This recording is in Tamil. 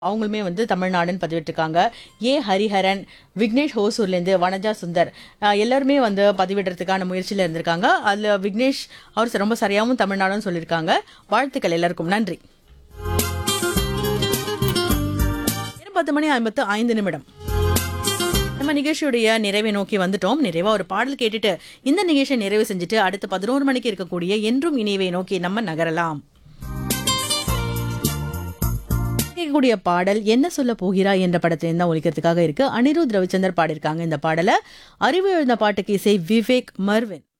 அவங்களுமே வந்து தமிழ்நாடுன்னு பதிவிட்டிருக்காங்க ஏ ஹரிஹரன் விக்னேஷ் ஹோசூர்லேருந்து வனஜா சுந்தர் அஹ் எல்லாருமே வந்து பதிவிடுறதுக்கான முயற்சியில் இருந்திருக்காங்க அதில் விக்னேஷ் அவர் ரொம்ப சரியாகவும் தமிழ்நாடுன்னு சொல்லியிருக்காங்க வாழ்த்துக்கள் எல்லாருக்கும் நன்றி நேரம் பத்து மணி ஐம்பத்து ஐந்து நிமிடம் நம்ம நிகழ்ச்சியுடைய நிறைவை நோக்கி வந்துட்டோம் நிறைவா ஒரு பாடல் கேட்டுட்டு இந்த நிகழ்ச்சியை நிறைவு செஞ்சுட்டு அடுத்து பதினோரு மணிக்கு இருக்கக்கூடிய என்றும் இனிவை நோக்கி நம்ம நகரலாம் கேட்கக்கூடிய பாடல் என்ன சொல்ல போகிறாய் என்ற படத்திலிருந்து தான் ஒலிக்கிறதுக்காக இருக்கு அனிருத் ரவிச்சந்தர் பாடியிருக்காங்க இந்த பாடலை அறிவு எழுந்த பாட்டுக்கு இசை விவேக் மர்வின்